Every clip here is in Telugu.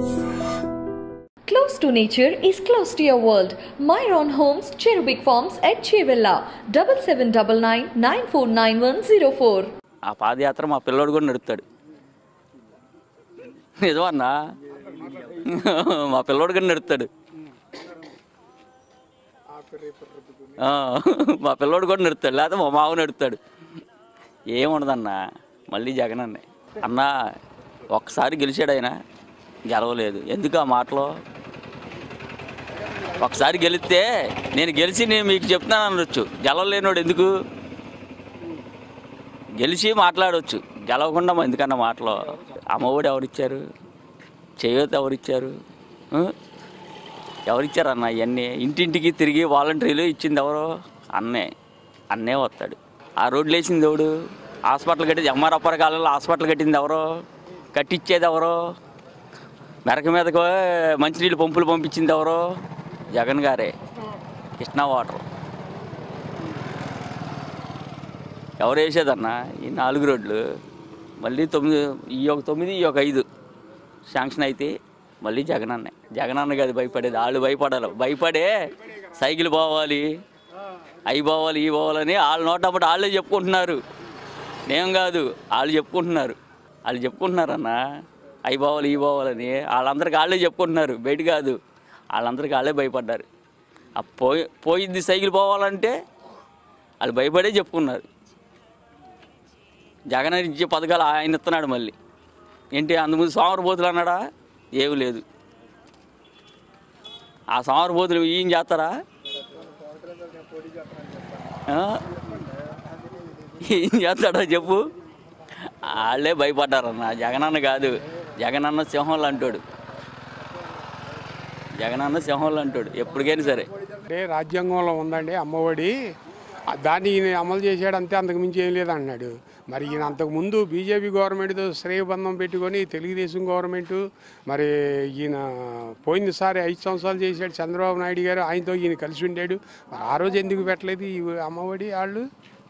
Close to nature is close to your world. Myron Homes, Cherubic Farms at Chevilla, 7799 949104. ఆ పాదయాత్ర మా పిల్లోడు కూడా నడుస్తాడు నిజమన్నా మా పిల్లోడు కూడా నడుస్తాడు ఆ, మా పిల్లోడు కూడా నడుస్తాడు లేకపోతే మా మావ నడుస్తాడు ఏముండదన్నా మళ్ళీ జగన్ అన్న అన్న ఒక్కసారి గెలిచాడు ఆయన గెలవలేదు ఎందుకు ఆ మాటలో ఒకసారి గెలిస్తే నేను గెలిచి నేను మీకు చెప్తాను అనొచ్చు గెలవలేనోడు ఎందుకు గెలిచి మాట్లాడవచ్చు గెలవకుండా మరి ఎందుకన్నా మాటలు అమ్మఒడి ఎవరిచ్చారు చేయూత ఎవరిచ్చారు ఆ? ఎవరిచ్చారన్న ఇవన్నీ ఇంటింటికి తిరిగి వాలంటీర్లు ఇచ్చింది ఎవరు అన్నే అన్నే వస్తాడు ఆ రోడ్లు వేసింది ఎవడు హాస్పిటల్ కట్టింది ఎంఆర్ అప్పర్ కాలంలో హాస్పిటల్ కట్టింది ఎవరు కట్టించేది ఎవరు మెరక మీదకు మంచినీళ్ళు పంపులు పంపించింది ఎవరు జగన్ గారే కృష్ణా వాటర్ ఎవరు వేసేదన్నా ఈ నాలుగు రోడ్లు మళ్ళీ తొమ్మిది ఈ ఒక తొమ్మిది ఈ ఒక ఐదు శాంక్షన్ అయితే మళ్ళీ జగన్ అన్నే జగన్ అన్న కాదు భయపడేది వాళ్ళు భయపడాలి భయపడే సైకిల్ పోవాలి అవి పోవాలి ఇవి పోవాలని వాళ్ళ నోటప్పుడు వాళ్ళే చెప్పుకుంటున్నారు నేను కాదు వాళ్ళు చెప్పుకుంటున్నారు వాళ్ళు చెప్పుకుంటున్నారన్న అవి పోవాలి ఇవి పోవాలని వాళ్ళందరికీ వాళ్ళే చెప్పుకుంటున్నారు బయట కాదు వాళ్ళందరికీ వాళ్ళే భయపడ్డారు ఆ పోయి పోయింది సైకిల్ పోవాలంటే వాళ్ళు భయపడే చెప్పుకున్నారు జగన్ అని ఇచ్చే పథకాలు ఆయన ఇస్తున్నాడు మళ్ళీ ఏంటి అందుముందు సోమరపోతులు అన్నాడా ఏమి లేదు ఆ సోమరపోతులు ఈయన చేస్తారా ఆ? ఏం చేస్తాడో చెప్పు వాళ్ళే భయపడ్డారన్న జగనన్న కాదు జగనన్న సింహంలో అంటాడు జగనన్న సింహంలో అంటాడు ఎప్పటికైనా సరే అంటే రాజ్యాంగంలో ఉందండి అమ్మఒడి ఆ దాన్ని ఈయన అమలు చేశాడు అంతే అంతకు మించి ఏం లేదు అన్నాడు మరి ఈయన అంతకుముందు బీజేపీ గవర్నమెంట్తో శ్రేయబంధం పెట్టుకొని తెలుగుదేశం గవర్నమెంట్ మరి ఈయన పోయినసారి ఐదు సంవత్సరాలు చేశాడు చంద్రబాబు నాయుడు గారు ఆయనతో ఈయన కలిసి ఉండాడు మరి ఆ రోజు ఎందుకు పెట్టలేదు ఈ అమ్మఒడి వాళ్ళు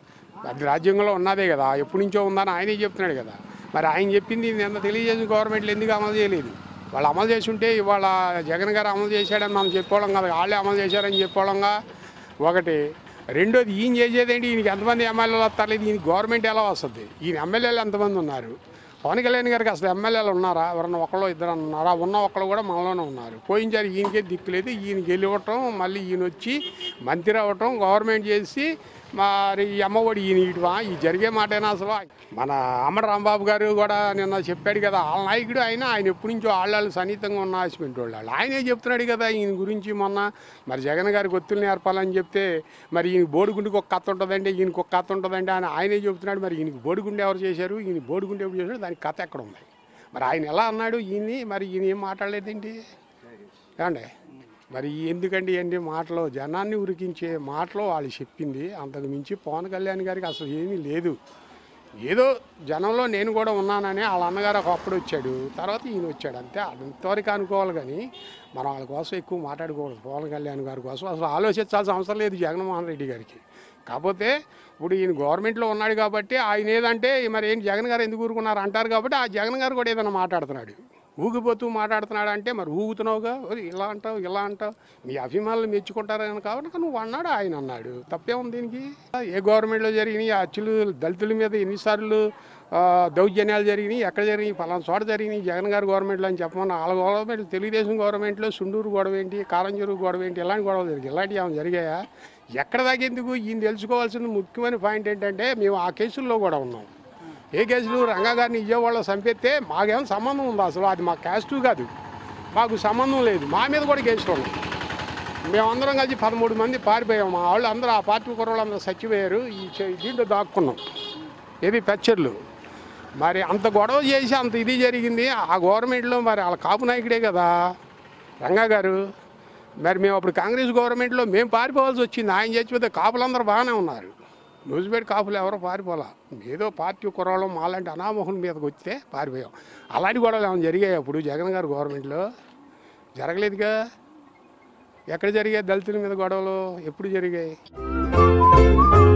అది రాజ్యాంగంలో ఉన్నదే కదా ఎప్పటి నుంచో ఉందని ఆయనే చెప్తున్నాడు కదా మరి ఆయన చెప్పింది నిన్న తెలుగుదేశం గవర్నమెంట్లు ఎందుకు అమలు చేయలేదు వాళ్ళు అమలు చేసి ఉంటే ఇవాళ జగన్ గారు అమలు చేశాడని మనం చెప్పుకోవడం కదా వాళ్ళే అమలు చేశారని చెప్పుకోవడంగా ఒకటి రెండోది ఈయన చేసేదేంటి ఈయనకి ఎంతమంది ఎమ్మెల్యేలు వస్తలేదు ఈయన గవర్నమెంట్ ఎలా వస్తుంది ఈయన ఎమ్మెల్యేలు ఎంతమంది ఉన్నారు పవన్ కళ్యాణ్ గారికి అసలు ఎమ్మెల్యేలు ఉన్నారా ఎవరన్నా ఒకళ్ళు ఇద్దరు ఉన్నారా ఉన్న ఒకళ్ళు కూడా మనలోనే ఉన్నారు పోయించారు ఈయనకే దిక్కులేదు ఈయనకి వెళ్ళివ్వటం మళ్ళీ ఈయన వచ్చి మంత్రి అవ్వటం గవర్నమెంట్ చేసి మరి ఈ అమ్మఒడి ఈయన ఇటువా ఈ జరిగే మాటేనా అసలు మన అమ్మడ రాంబాబు గారు కూడా నిన్న చెప్పాడు కదా వాళ్ళ నాయకుడు ఆయన ఆయన ఎప్పటి నుంచో వాళ్ళు సన్నిహితంగా ఉన్న ఆశపెట్టి వాళ్ళు ఆయనే చెప్తున్నాడు కదా ఈయన గురించి మొన్న మరి జగన్ గారికి ఒత్తులు నేర్పాలని చెప్తే మరి ఈయన బోడిగుండికి ఒక కథ ఉంటుందండి ఈయనకి ఒక కథ ఉంటుందండి అని ఆయనే చెప్తున్నాడు మరి ఈయనకి బోడిగుండి ఎవరు చేశారు ఈయన బోడిగుండి ఎవరు చేశారు దానికి కథ ఎక్కడ ఉంది మరి ఆయన ఎలా అన్నాడు ఈయన్ని మరి ఈయన ఏం మాట్లాడలేదేంటి ఏమండి మరి ఎందుకండి ఏంటి మాటలు జనాన్ని ఉరికించే మాటలు వాళ్ళు చెప్పింది అంతకు మించి పవన్ కళ్యాణ్ గారికి అసలు ఏమీ లేదు ఏదో జనంలో నేను కూడా ఉన్నానని వాళ్ళ అన్నగారు ఒకప్పుడు వచ్చాడు తర్వాత ఈయన వచ్చాడు అంతే అంతవరకు అనుకోవాలి కానీ మనం వాళ్ళ కోసం ఎక్కువ మాట్లాడుకోవాలి పవన్ కళ్యాణ్ గారి కోసం అసలు ఆలోచించాల్సిన అవసరం లేదు జగన్మోహన్ రెడ్డి గారికి కాకపోతే ఇప్పుడు ఈయన గవర్నమెంట్లో ఉన్నాడు కాబట్టి ఆయన ఏదంటే మరి ఏంటి జగన్ గారు ఎందుకు ఊరుకున్నారు అంటారు కాబట్టి ఆ జగన్ గారు కూడా ఏదైనా మాట్లాడుతున్నాడు ఊగిపోతూ మాట్లాడుతున్నాడు అంటే మరి ఊగుతున్నావుగా ఒరేయ్ ఇలా అంటావు ఇలా అంటావు మీ అభిమానులు మెచ్చుకుంటారని కాబట్టి నువ్వు అన్నాడు ఆయన అన్నాడు తప్పే ఉంది దీనికి ఏ గవర్నమెంట్లో జరిగినాయి ఆ అచ్చులు దళితుల మీద ఎన్నిసార్లు ఆ, దౌర్జన్యాలు జరిగినాయి ఎక్కడ జరిగినాయి పలానా చోట జరిగినాయి జగన్ గారి గవర్నమెంట్లో అని చెప్పమన్నా వాళ్ళ గవర్నమెంట్ తెలుగుదేశం గవర్నమెంట్లో సుండూరు గొడవ ఏంటి కారంచెరువు గొడవ ఏంటి ఇలాంటి గొడవలు జరిగాయి ఇలాంటివి ఏమైనా జరిగాయా ఎక్కడ దాకా ఎందుకు ఈయన తెలుసుకోవాల్సిన ముఖ్యమైన పాయింట్ ఏంటంటే మేము ఆ కేసుల్లో కూడా ఉన్నాం ఏ కేసులు రంగా గారిని ఇయ్యేవాళ్ళు చంపేస్తే మాకేం సంబంధం ఉందా అసలు అది మా క్యాస్టు కాదు మాకు సంబంధం లేదు మా మీద కూడా కేసులు ఉన్నాయి మేమందరం కలిసి పదమూడు మంది పారిపోయాం మా వాళ్ళు అందరూ ఆ పార్టీ కుర్రోళ్ళు అందరూ చచ్చిపోయారు ఈ చే- దీంట్లో దాక్కున్నాం ఏది పెచ్చర్లు మరి అంత గొడవ చేసి అంత ఇది జరిగింది ఆ గవర్నమెంట్లో మరి వాళ్ళ కాపు నాయకుడే కదా రంగా గారు మరి మేము అప్పుడు కాంగ్రెస్ గవర్నమెంట్లో మేము పారిపోవాల్సి వచ్చింది ఆయన చచ్చిపోతే కాపులందరూ బాగానే ఉన్నారు న్యూజిపేట కాపులు ఎవరో పారిపోలా ఏదో పార్టీ కుర్రాళ్ళం మాలాంటి అనామోహం మీదకి వస్తే పారిపోయాం అలాంటి గొడవలు ఏమైనా జరిగాయి అప్పుడు జగన్ గారు గవర్నమెంట్లో జరగలేదుగా ఎక్కడ జరిగాయి దళితుల మీద గొడవలు ఎప్పుడు జరిగాయి